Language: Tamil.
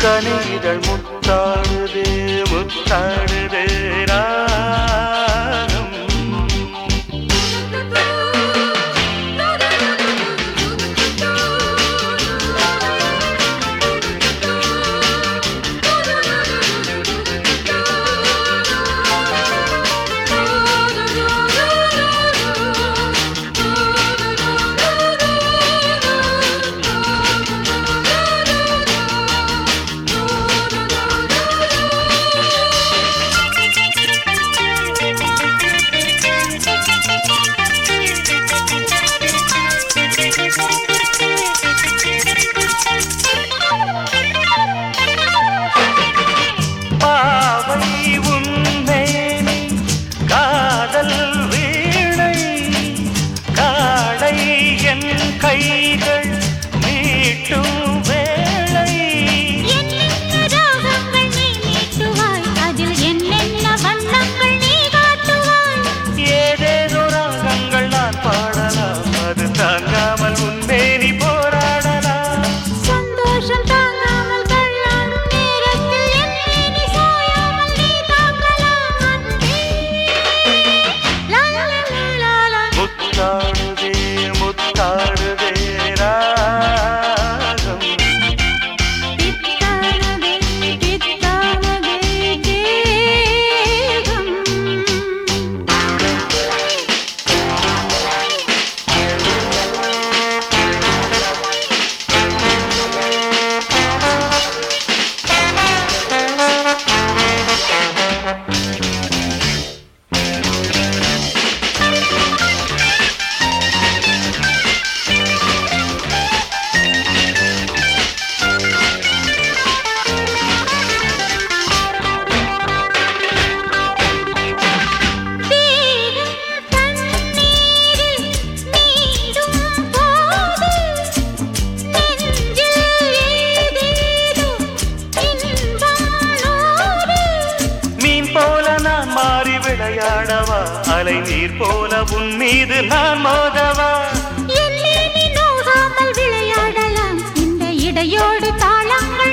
கனிதழ் முத்தாடுதே முத்தாடுதே ராகம் பாவை உன்மேனி காதல் வீணை காடை என் கைகள் மீட்டும் வேளை என்னென்ன ராகங்கள் நீ மீட்டுவாய் அதில் என்னென்ன வண்ணங்கள் நீ காட்டுவாய் ஏதேதோ ராகங்கள் நான் பாடலாம் அது தாங்காமல் உன்மேனி போராடலாம் சந்தோஷம் தாங்காமல் தள்ளாடும் நேரத்தில் என்னை நீ சாயாமல் நீ தாங்கலாம் அன்பே. லா, லா, லா, லா, லா. முத்தாடுதே முத்தாடுதே ராகம் பித்தானதே, பித்தானதே தேகம். தேகம் தண்ணீரில் நீடும் போது நெஞ்சில் ஏதேதோ இன்பங்களோடு மீன் போல நான் மாறி விளையாடவா அலை நீர் போல உன் மீது நான் மோதவா என்னே நீ நோகாமல் விளையாடலாம் இந்த இடையோடு தாளங்கள்